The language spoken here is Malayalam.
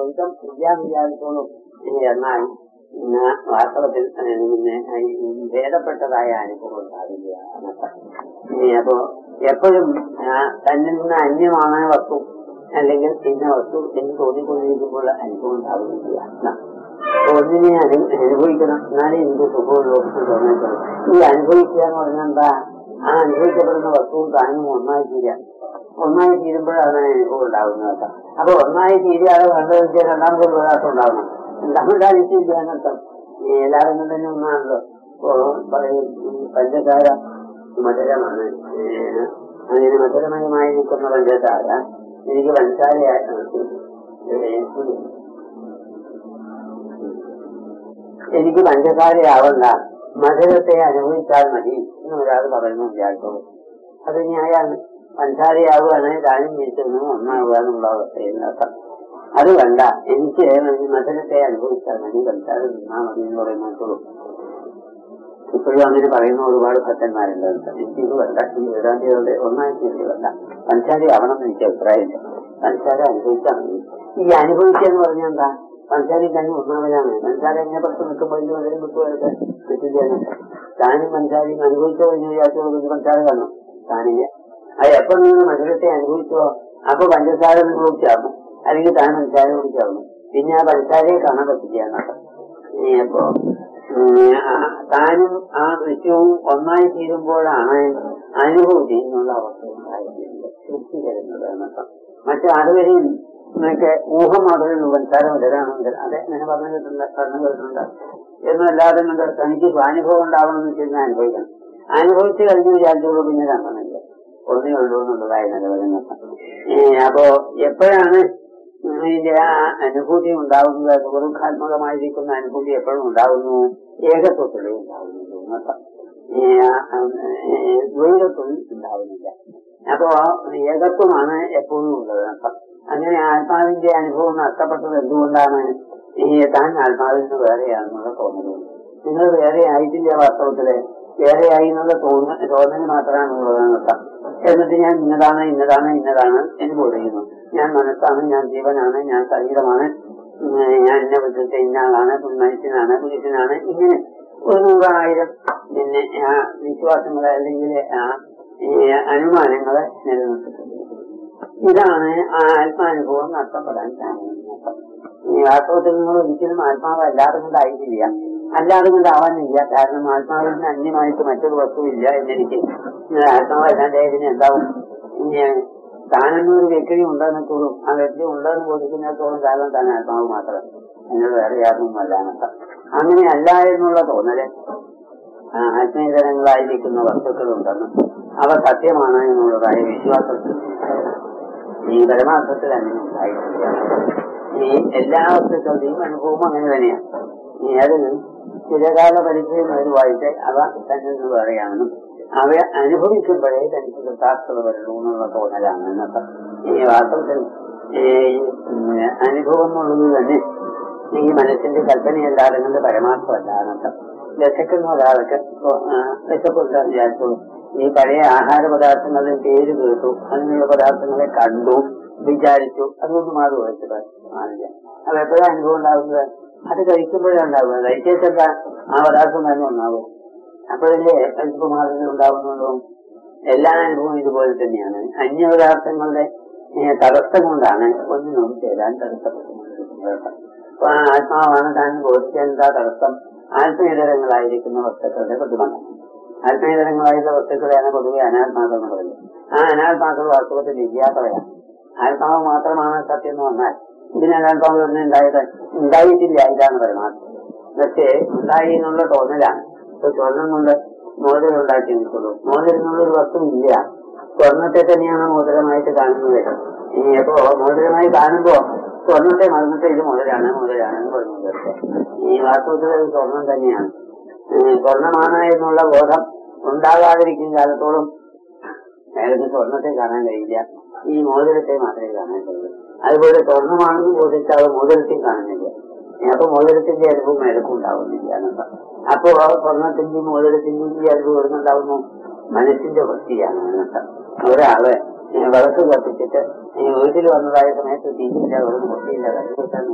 ദ്വൈതം ഇല്ലാന്ന് വിചാരിച്ചോളും എന്നാൽ ഇന്ന് വാസ്തവത്തിൽ ഏഹ്, പിന്നെ ഈ ഭേദപ്പെട്ടതായ അനുഭവം ഉണ്ടാവില്ല എന്നർത്ഥം. ഇനി അപ്പോ എപ്പോഴും ആ, തന്നിൽ നിന്ന് അന്യമാണ് വസ്തു അല്ലെങ്കിൽ ഇന്ന വസ്തു എന്ന് തോന്നിക്കൊണ്ടിരിക്കുമ്പോൾ അനുഭവം ഉണ്ടാവുന്നില്ല എന്നാ. അപ്പൊ ഒന്നിനെ അനു- അനുഭവിക്കണം എന്നാലേ എനിക്ക് സുഖമുള്ളൂ എന്ന് തോന്നിയിട്ടുള്ളൂ ഈ അനുഭവിക്കുക എന്ന് പറഞ്ഞാൽ എന്താ ആ അനുഭവിക്കപ്പെടുന്ന വസ്തുവും താനും ഒന്നായി തീരാൻ ഒന്നായി തീരുമ്പോഴാണ് അനുഭവം ഉണ്ടാകുന്നത് അപ്പൊ ഒന്നായി തീരുകയാണ് വേണ്ടത് വെച്ചാൽ രണ്ടാമതൊരു പ്രയാസം ഉണ്ടാകണം തമിഴ്നാട്ടില്ല എന്നർത്ഥം ഈ എല്ലാവരും തന്നെ ഒന്നാണല്ലോ ഇപ്പോ പറയും ഈ പഞ്ചസാര മധുരമാണ് ഏഹ് അങ്ങനെ മധുരമയമായി നിൽക്കുന്ന പഞ്ചസാര എനിക്ക് പഞ്ചസാരയായി ഏഹ് എനിക്ക് പഞ്ചസാരയാവണ്ട മധുരത്തെ അനുഭവിച്ചാൽ മതി എന്ന് ഒരാൾ പറയുന്നു വിചാരിച്ചോളൂ അത് ന്യായാണ് പഞ്ചസാരയാവുകയാണെങ്കിൽ താനും വീഴ്ചൊന്നും ഒന്നാവുക എന്നുള്ള അവസ്ഥയിൽ അർത്ഥം അത് വേണ്ട എനിക്ക് മധുരത്തെ അനുഭവിച്ചാൽ മതി പഞ്ചസാര നിന്നാ മതി എന്ന് പറയുന്നോളൂ ഇപ്പോഴും അങ്ങനെ പറയുന്ന ഒരുപാട് ഭക്തന്മാരുണ്ട് എനിക്ക് ഇത് വേണ്ട ഈ വേദാന്തികളുടെ ഒന്നായിട്ട് ഇത് വേണ്ട പഞ്ചസാര ആവണം എന്ന് എനിക്ക് അഭിപ്രായമില്ല പഞ്ചസാര അനുഭവിച്ചാൽ മതി ഈ അനുഭവിക്കുക എന്ന് പറഞ്ഞാൽ എന്താ പഞ്ചസാര തന്നെ ഒന്നാമതാണ് പഞ്ചസാര എങ്ങനെ പുറത്ത് നിൽക്കുമ്പോൾ ഇതിന് വളരെ വിട്ടുപോയത് കിട്ടില്ല താനും പഞ്ചസാരയും അനുഭവിച്ചോ എന്ന് വിചാരിച്ചോ ഒരു പഞ്ചസാര കാണും താനില്ല അത് എപ്പോ നിങ്ങൾ മധുരത്തെ അനുഭവിച്ചോ അപ്പൊ പഞ്ചസാര നിങ്ങൾ കുടിച്ചാകും അല്ലെങ്കിൽ താൻ പഞ്ചസാര കുടിച്ചാകും പിന്നെ ആ പഞ്ചസാരയെ കാണാൻ പറ്റില്ല എന്നർത്ഥം ഈ അപ്പോ ഉം, ആ താനും ആ ദൃശ്യവും ഒന്നായി തീരുമ്പോഴാണ് അനുഭൂതി എന്നുള്ള അവസ്ഥ ഉണ്ടായിരുന്നത് തൃപ്തി വരുന്നത് എന്നർത്ഥം മറ്റു അതുവരെയും നിനക്ക് ഊഹം മാത്രമേ ഉള്ളൂ പഞ്ചസാര വരാണെങ്കിൽ അതെ അങ്ങനെ പറഞ്ഞു കേട്ടിട്ടുണ്ട് പറഞ്ഞു കേട്ടിട്ടുണ്ട് എന്നല്ലാതെ കൊണ്ട് തനിക്ക് സ്വാനുഭവം ഉണ്ടാവണമെന്ന് വെച്ചിരുന്ന അനുഭവിക്കണം അനുഭവിച്ചു കഴിഞ്ഞ് വിചാരിച്ചോളൂ പിന്നെ രണ്ടെണ്ണില്ല ഒന്നേ ഉള്ളൂ എന്നുള്ളതായി നിലവിലുന്നത് അപ്പോ എപ്പോഴാണ് ഇതിന്റെ ആ അനുഭൂതി ഉണ്ടാകുന്നത് ദുർഘാത്മകമായിരിക്കുന്ന അനുഭൂതി എപ്പോഴും ഉണ്ടാകുന്നു ഏകത്വത്തിലേ ഉണ്ടാകുന്നുള്ളൂ എന്നർത്ഥം. ഈ, ആ, ഏ, ദ്വൈതത്തിൽ ഉണ്ടാവുന്നില്ല അപ്പോ ഏകത്വമാണ് എപ്പോഴും ഉള്ളത് എന്നർത്ഥം. അങ്ങനെ ആത്മാവിന്റെ അനുഭവം നഷ്ടപ്പെട്ടത് എന്തുകൊണ്ടാണ് ഈ താൻ ആത്മാവിൽ നിന്ന് വേറെയാണെന്നുള്ള തോന്നുന്നത് നിങ്ങൾ വേറെ ആയിട്ടില്ല വാസ്തവത്തില് വേറെ ആയി എന്നുള്ള തോന്ന തോന്നൽ മാത്രമാണ് ഉള്ളതെന്നർത്ഥം എന്നിട്ട് ഞാൻ ഇന്നതാണ് ഇന്നതാണ് ഇന്നതാണ് എന്ന് പറയുന്നു ഞാൻ മനസ്സാണ് ഞാൻ ജീവനാണ് ഞാൻ ശരീരമാണ് ഉം, ഞാൻ ഇന്ന വിധത്തെ ഇന്ന ആളാണ് മനുഷ്യനാണ് പുരുഷനാണ് ഇങ്ങനെ ഒരു നൂറായിരം പിന്നെ ആ വിശ്വാസങ്ങളെ അല്ലെങ്കിൽ ആ ഈ അനുമാനങ്ങളെ നിലനിർത്തിക്കൊണ്ടിരിക്കുന്നു ഇതാണ് ആ ആത്മാനുഭവം നഷ്ടപ്പെടാൻ കാരണം ഈ വാസ്തവത്തിൽ നിങ്ങൾ ഒരിക്കലും ആത്മാവ് അല്ലാതെ കൊണ്ടായിട്ടില്ല അല്ലാതെ കൊണ്ടാവാനില്ല കാരണം ആത്മാവിൽ നിന്ന് അന്യമായിട്ട് മറ്റൊരു വസ്തുവില്ല എന്നെനിക്ക് ആത്മാവ് അല്ലാണ്ട് ഇതിന് എന്താവും ഇനി താനെന്നൊരു വ്യക്തി ഉണ്ടെന്നിട്ടുള്ളൂ ആ വ്യക്തി ഉണ്ടെന്ന് ബോധിക്കുന്നിടത്തോളം കാലം താൻ ആത്മാവ് മാത്രം എന്നോട് വേറെ യാതൊന്നും അല്ലാന്നർത്ഥം അങ്ങനെ അല്ല എന്നുള്ള തോന്നല് ആ, ആത്മീയതരങ്ങളായിരിക്കുന്ന വസ്തുക്കളുണ്ടെന്നും അവ സത്യമാണ് എന്നുള്ളതായ വിശ്വാസത്തിൽ ഈ പരമാർത്ഥത്തിൽ അങ്ങനെ ഉണ്ടായിട്ടില്ല ഈ എല്ലാ വസ്തുക്കളുടെയും അനുഭവം അങ്ങനെ തന്നെയാണ് ഈ അതിന് ചിരകാല പരിചയം വരുവായിട്ട് അവ തന്നെ നിന്ന് വേറെയാണെന്നും അവയെ അനുഭവിക്കുമ്പോഴേ തനിക്ക് കൃതാർത്ഥത വരുള്ളൂ എന്നുള്ള തോന്നലാണ് എന്നർത്ഥം ഈ വാസ്തവത്തിൽ ഈ ഉം, അനുഭവം എന്നുള്ളത് തന്നെ ഈ മനസ്സിന്റെ കൽപ്പനയല്ലാതെ കൊണ്ട് പരമാർത്ഥമല്ല എന്നർത്ഥം വിശക്കുന്ന ഒരാൾക്ക് ഇപ്പൊ, ആ, വിശപ്പുണ്ടെന്ന് വിചാരിച്ചോളൂ ഈ പഴയ ആഹാര പദാർത്ഥങ്ങളുടെ പേര് കേട്ടു അങ്ങനെയുള്ള പദാർത്ഥങ്ങളെ കണ്ടു വിചാരിച്ചു അതുകൊണ്ട് മാറി പോയിട്ട് മാറില്ല അത് എപ്പോഴാണ് അനുഭവം ഉണ്ടാകുന്നത് അത് കഴിക്കുമ്പോഴാണ് ഉണ്ടാകുന്നത് കഴിച്ചേച്ചല്ല ആ പദാർത്ഥം തന്നെ ഒന്നാകും അപ്പോഴല്ലേ കഴിച്ചപ്പോൾ മാറുന്നത് ഉണ്ടാകുന്നതും എല്ലാ അനുഭവവും ഇതുപോലെ തന്നെയാണ് അന്യപദാർത്ഥങ്ങളുടെ ഏഹ്, തടസ്സം കൊണ്ടാണ് ഒന്നിനും ചേരാൻ തടസ്സപ്പെട്ടുകൊണ്ടിരിക്കുന്നത് അപ്പൊ ആ ആത്മാവാണ് താൻ ബോധിക്കാൻ എന്താ തടസ്സം ആത്മീയതരങ്ങളായിരിക്കുന്ന വസ്തുക്കളുടെ പ്രതിബന്ധം ആത്മീയതരങ്ങളായിട്ടുള്ള വസ്തുക്കളെയാണ് പൊതുവെ അനാത്മാക്കൾ എന്ന് പറയുന്നത് ആ അനാത്മാക്കൾ വാസ്തവത്തിൽ ഇല്ലാത്തവയാണ് ആത്മാവ് മാത്രമാണ് സത്യം എന്ന് വന്നാൽ ഇതിന് അനാത്മാവ് തന്നെ ഉണ്ടായത് ഉണ്ടായിട്ടില്ല ഇതാണ് പരമാർത്ഥം പക്ഷേ ഉണ്ടായി എന്നുള്ള തോന്നലാണ് ഇപ്പൊ സ്വർണം കൊണ്ട് മോതിരം ഉണ്ടാക്കി നിൽക്കുള്ളൂ മോതിരം എന്നുള്ളൊരു വസ്തു ഇല്ല സ്വർണത്തെ തന്നെയാണ് മോതിരമായിട്ട് കാണുന്നത് ഈ അപ്പോ മോതിരമായി കാണുമ്പോ സ്വർണത്തെ മറന്നിട്ട് ഇത് മുതലാണ് മുതലാണ് എന്ന് പറഞ്ഞു തീർച്ചയായും. ഈ വാസ്തവത്തിൽ അത് സ്വർണം തന്നെയാണ് ഈ സ്വർണമാണ് എന്നുള്ള ബോധം ഉണ്ടാകാതിരിക്കും കാലത്തോളം അയാൾക്ക് സ്വർണത്തെ കാണാൻ കഴിയില്ല ഈ മോതിരത്തെ മാത്രമേ കാണാൻ കഴിയൂ അതുപോലെ സ്വർണമാണെന്ന് ബോധിച്ചാൽ അത് മോതിരത്തെ കാണുന്നില്ല അപ്പൊ മോതിരത്തിന്റെ അനുഭവം അയാൾക്കും ഉണ്ടാവുന്നില്ല എന്നർത്ഥം അപ്പോ ആ സ്വർണത്തിന്റെയും മോതിരത്തിന്റെയും ഈ അനുഭവം എവിടുന്നുണ്ടാവുന്നു മനസ്സിന്റെ വൃത്തിയാണ് എന്നർത്ഥം ഒരാള് ഏ, വിളക്ക് കത്തിച്ചിട്ട് ഏ, വീട്ടിൽ വന്നതായ സമയത്ത് തീയില്ല വെറും വൃത്തിയില്ല കണ്ടുകൊടുക്കാൻ